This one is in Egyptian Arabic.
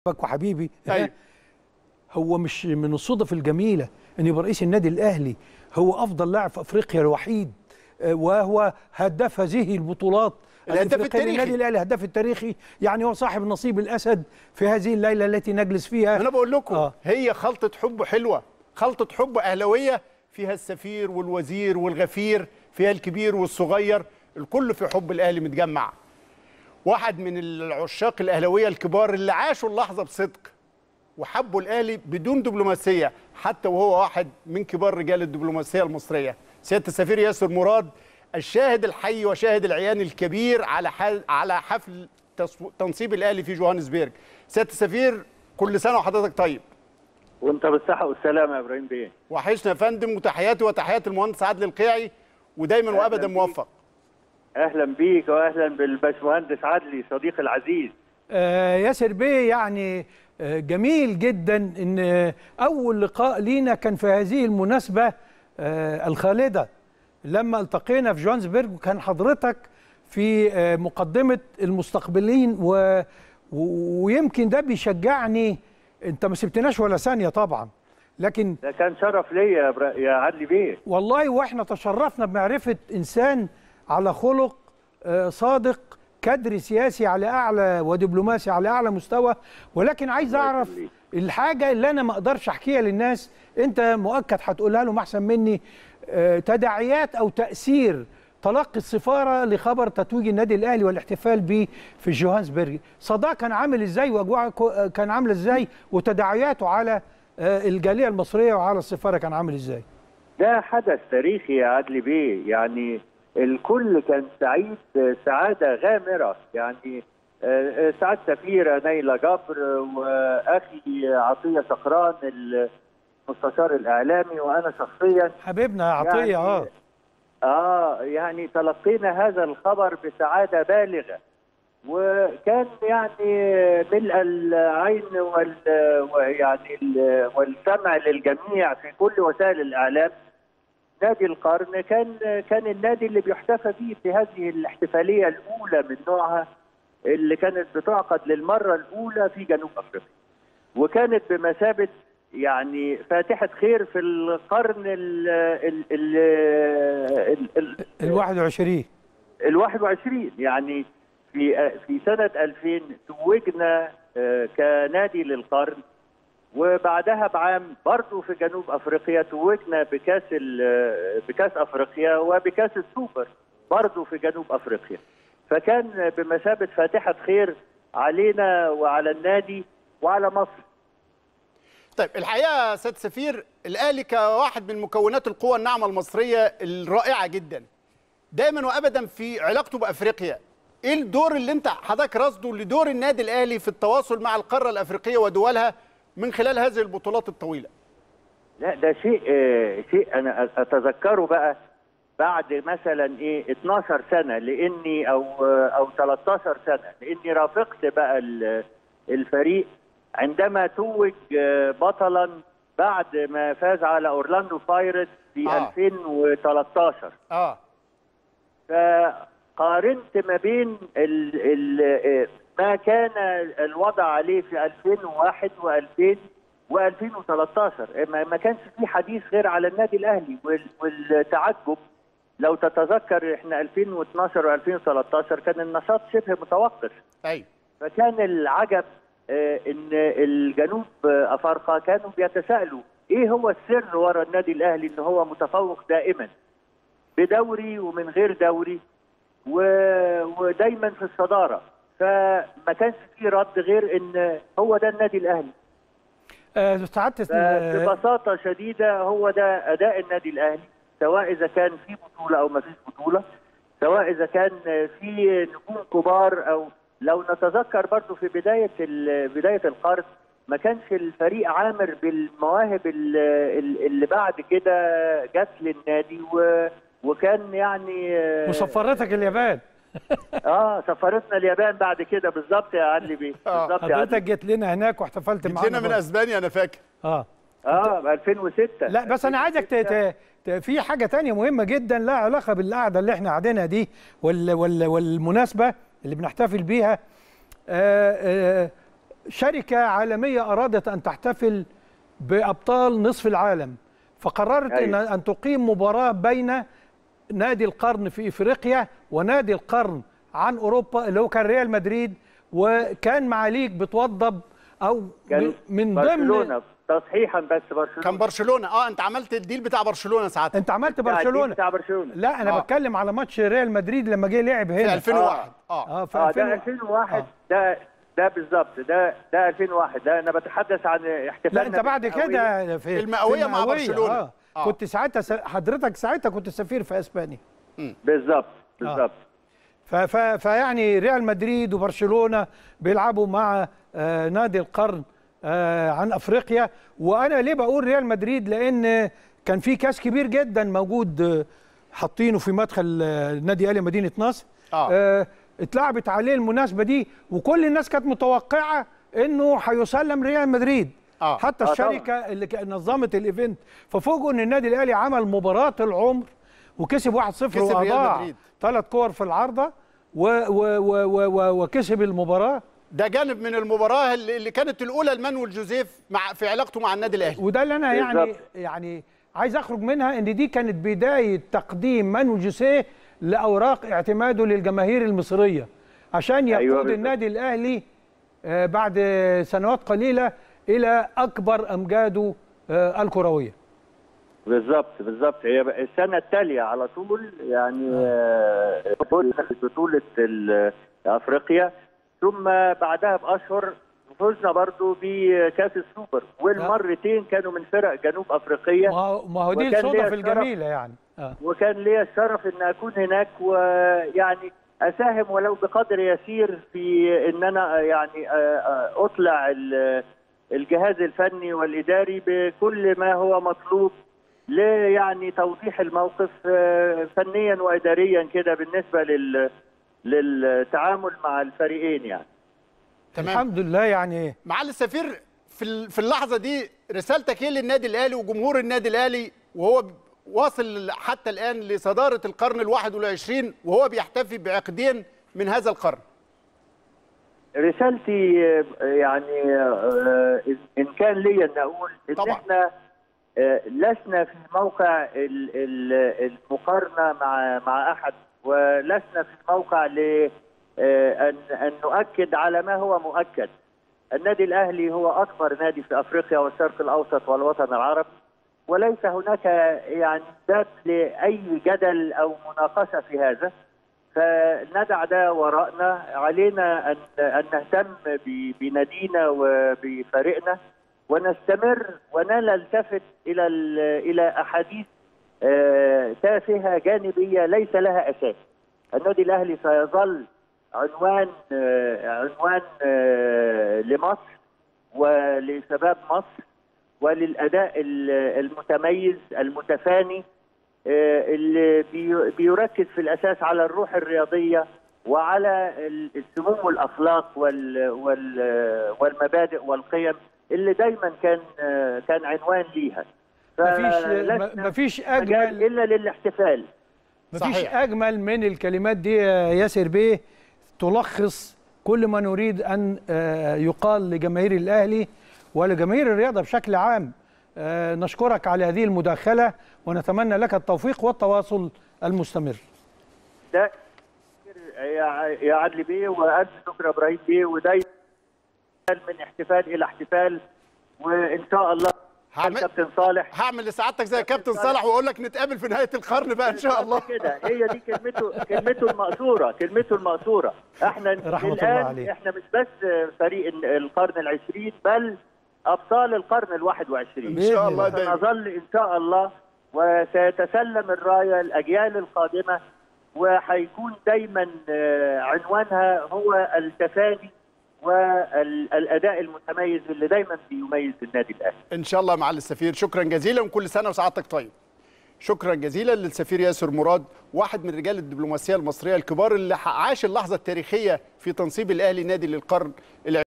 بك وحبيبي أيوة. هو مش من الصدف الجميله ان يبقى رئيس النادي الاهلي هو افضل لاعب في افريقيا الوحيد آه، وهو هداف هذه البطولات الهداف الإفريقية التاريخي. للنادي الاهلي الهداف التاريخي يعني هو صاحب نصيب الاسد في هذه الليله التي نجلس فيها انا بقول لكم آه. هي خلطه حب حلوه خلطه حب اهلاويه فيها السفير والوزير والغفير فيها الكبير والصغير الكل في حب الاهلي متجمع واحد من العشاق الاهلاويه الكبار اللي عاشوا اللحظه بصدق وحبوا الاهلي بدون دبلوماسيه حتى وهو واحد من كبار رجال الدبلوماسيه المصريه سياده السفير ياسر مراد الشاهد الحي وشاهد العيان الكبير على حال على حفل تصو- تنصيب الاهلي في جوهانسبرج سياده السفير كل سنه وحضرتك طيب وانت بالصحه والسلامه يا ابراهيم بيه وحشنا يا فندم وتحياتي وتحيات المهندس عادل القيعي ودايما أهلاً وابدا بيك. موفق اهلا بيك واهلا بالباشمهندس عدلي صديقي العزيز آه، ياسر بيه يعني آه، جميل جدا ان آه، اول لقاء لينا كان في هذه المناسبه آه، الخالده لما التقينا في جوهانسبرج وكان حضرتك في آه، مقدمه المستقبلين و... و- ويمكن ده بيشجعني انت ما سبتناش ولا ثانيه طبعا لكن ده كان شرف ليا يا, برا... يا عدلي بيه والله واحنا تشرفنا بمعرفه انسان على خلق آه، صادق كادر سياسي على اعلى ودبلوماسي على اعلى مستوى ولكن عايز الله اعرف يخليك. الحاجه اللي انا ما اقدرش احكيها للناس انت مؤكد هتقولها لهم احسن مني آه، تداعيات او تاثير تلقي السفاره لخبر تتويج النادي الاهلي والاحتفال به في جوهانسبرج صداه كان عامل ازاي واجواء كو- كان عامله ازاي وتداعياته على آه، الجاليه المصريه وعلى السفاره كان عامل ازاي ده حدث تاريخي يا عدلي بيه يعني الكل كان سعيد سعاده غامره يعني آه، آه، سعاد سفيره نيلة جبر واخي عطيه شقران المستشار الاعلامي وانا شخصيا حبيبنا يا عطيه يعني اه اه يعني تلقينا هذا الخبر بسعاده بالغه وكان يعني ملء العين وال ويعني ال- والسمع للجميع في كل وسائل الاعلام نادي القرن كان كان النادي اللي بيحتفى فيه في هذه الاحتفاليه الاولى من نوعها اللي كانت بتعقد للمره الاولى في جنوب افريقيا وكانت بمثابه يعني فاتحه خير في القرن ال ال ال ال ال ال 21 ال 21 يعني في في سنه 2000 توجنا آه، كنادي للقرن وبعدها بعام برضه في جنوب افريقيا توجنا بكاس ال- بكاس افريقيا وبكاس السوبر برضه في جنوب افريقيا فكان بمثابه فاتحه خير علينا وعلى النادي وعلى مصر طيب الحقيقه يا سياده السفير الاهلي كواحد من مكونات القوى الناعمه المصريه الرائعه جدا دايما وابدا في علاقته بافريقيا ايه الدور اللي انت حضرتك رصده لدور النادي الاهلي في التواصل مع القاره الافريقيه ودولها من خلال هذه البطولات الطويله لا ده شيء آه، شيء انا اتذكره بقى بعد مثلا ايه 12 سنه لاني او آه، او 13 سنه لاني رافقت بقى ال- الفريق عندما توج آه، بطلا بعد ما فاز على اورلاندو بايرتس في آه. 2013 اه فقارنت ما بين ال ال ما كان الوضع عليه في 2001 و2000 و2013 ما ما كانش في حديث غير على النادي الاهلي وال- والتعجب لو تتذكر احنا 2012 و2013 كان النشاط شبه متوقف ايوه فكان العجب آه، ان الجنوب آه، افارقه كانوا بيتساءلوا ايه هو السر ورا النادي الاهلي ان هو متفوق دائما بدوري ومن غير دوري و... ودايما في الصداره فما كانش في رد غير ان هو ده النادي الاهلي آه، سعادة آه، ببساطه شديده هو ده اداء النادي الاهلي سواء اذا كان في بطوله او ما فيش بطوله سواء اذا كان في نجوم كبار او لو نتذكر برضو في بدايه ال- بدايه القرن ما كانش الفريق عامر بالمواهب ال- ال- اللي بعد كده جت للنادي و وكان يعني آه، مسفرتك اليابان اه سفرتنا اليابان بعد كده بالظبط يا عدلي بيه آه، بالظبط يا حضرتك عدلي جيت لنا هناك واحتفلت جيت معانا لنا من برضه. اسبانيا انا فاكر اه اه 2006 لا بس انا عايزك ت... ت... ت... في حاجه تانية مهمه جدا لها علاقه بالقعده اللي احنا قاعدينها دي وال... وال... والمناسبه اللي بنحتفل بيها آه آه شركه عالميه ارادت ان تحتفل بابطال نصف العالم فقررت ان أيوة. ان تقيم مباراه بين نادي القرن في افريقيا ونادي القرن عن اوروبا اللي هو كان ريال مدريد وكان معاليك بتوضب او كان من ضمن برشلونه تصحيحا بس برشلونه كان برشلونه اه انت عملت الديل بتاع برشلونه ساعتها انت عملت بتاع الجيل برشلونه بتاع برشلونه لا انا آه. بتكلم على ماتش ريال مدريد لما جه لعب في هنا 2001 اه اه في اه ده 2000 2001 آه. ده ده بالظبط ده ده 2001 ده انا بتحدث عن احتفالنا لا انت بعد بالمئوية. كده في المئوية في مع برشلونة. آه. آه. كنت ساعتها س- حضرتك ساعتها كنت سفير في اسبانيا بالظبط بالظبط ف- ف- فيعني ريال مدريد وبرشلونه بيلعبوا مع آه نادي القرن آه عن افريقيا وانا ليه بقول ريال مدريد لان كان في كاس كبير جدا موجود آه، حاطينه في مدخل آه، نادي اهلي مدينه نصر آه. آه اتلعبت عليه المناسبه دي وكل الناس كانت متوقعه انه هيسلم ريال مدريد آه. حتى آه، طبعاً. الشركه اللي ك- نظمت الايفنت ففوجئوا ان النادي الاهلي عمل مباراه العمر وكسب 1-0 كسب ريال واضاع مدريد. ثلاث كور في العارضه و و و و و وكسب المباراه ده جانب من المباراه اللي اللي كانت الاولى لمانويل جوزيف مع في علاقته مع النادي الاهلي وده اللي انا يعني بالظبط. يعني عايز اخرج منها ان دي كانت بدايه تقديم مانو جوسيه لاوراق اعتماده للجماهير المصريه عشان يقود أيوة أيوة بالظبط. النادي الاهلي آه، بعد سنوات قليله الى اكبر امجاده آه، الكرويه بالظبط بالظبط هي بقى السنه التاليه على طول يعني آه، فزنا في بطوله ال- افريقيا ثم بعدها باشهر فزنا برضو بكاس السوبر والمرتين كانوا من فرق جنوب افريقيه ما هو- ما هو دي وكان ليا الصدف الشرف- الجميله يعني آه. وكان لي الشرف ان اكون هناك ويعني اساهم ولو بقدر يسير في ان انا يعني اطلع ال- الجهاز الفني والاداري بكل ما هو مطلوب ليعني توضيح الموقف آه، فنيا واداريا كده بالنسبه لل للتعامل مع الفريقين يعني تمام الحمد لله يعني معالي السفير في ال- في اللحظه دي رسالتك ايه للنادي الاهلي وجمهور النادي الاهلي وهو ب- واصل حتى الان لصداره القرن الواحد والعشرين وهو بيحتفي بعقدين من هذا القرن رسالتي آه، يعني آه، ان كان لي ان اقول ان طبعاً. احنا آه، لسنا في موقع ال- ال- المقارنه مع مع احد ولسنا في موقع ل آه، ان ان نؤكد على ما هو مؤكد النادي الاهلي هو اكبر نادي في افريقيا والشرق الاوسط والوطن العربي وليس هناك يعني باب لاي جدل او مناقشه في هذا فندع ده وراءنا علينا ان ان نهتم ب- بنادينا وبفريقنا ونستمر ولا نلتفت الى ال- الى احاديث آه، تافهه جانبيه ليس لها اساس. النادي الاهلي سيظل عنوان آه، عنوان آه، لمصر ولشباب مصر وللاداء ال- المتميز المتفاني آه، اللي بي- بيركز في الاساس على الروح الرياضيه وعلى ال- السمو الاخلاق وال وال والمبادئ والقيم اللي دايما كان آه، كان عنوان ليها مفيش فلسنا مفيش مجال اجمل الا للاحتفال مفيش صحيح. اجمل من الكلمات دي يا ياسر بيه تلخص كل ما نريد ان آه، يقال لجماهير الاهلي ولجماهير الرياضه بشكل عام آه، نشكرك على هذه المداخله ونتمنى لك التوفيق والتواصل المستمر ده يا يا عدلي بيه والف شكر ابراهيم بيه ودايما من احتفال الى احتفال وان شاء الله هعمل- كابتن صالح هعمل لسعادتك زي كابتن صالح واقول لك نتقابل في نهايه القرن بقى ان شاء الله كده هي دي كلمته كلمته المقصوره كلمته المقصوره احنا رحمة الله الان عليه. احنا مش بس فريق القرن العشرين بل ابطال القرن الواحد وعشرين ان شاء الله دايما سنظل ان شاء الله وسيتسلم الرايه الاجيال القادمه وهيكون دايما آه، عنوانها هو التفاني والاداء المتميز اللي دايما بيميز النادي الاهلي ان شاء الله يا معالي السفير شكرا جزيلا وكل سنه وسعادتك طيب شكرا جزيلا للسفير ياسر مراد واحد من رجال الدبلوماسيه المصريه الكبار اللي عاش اللحظه التاريخيه في تنصيب الاهلي نادي للقرن الع-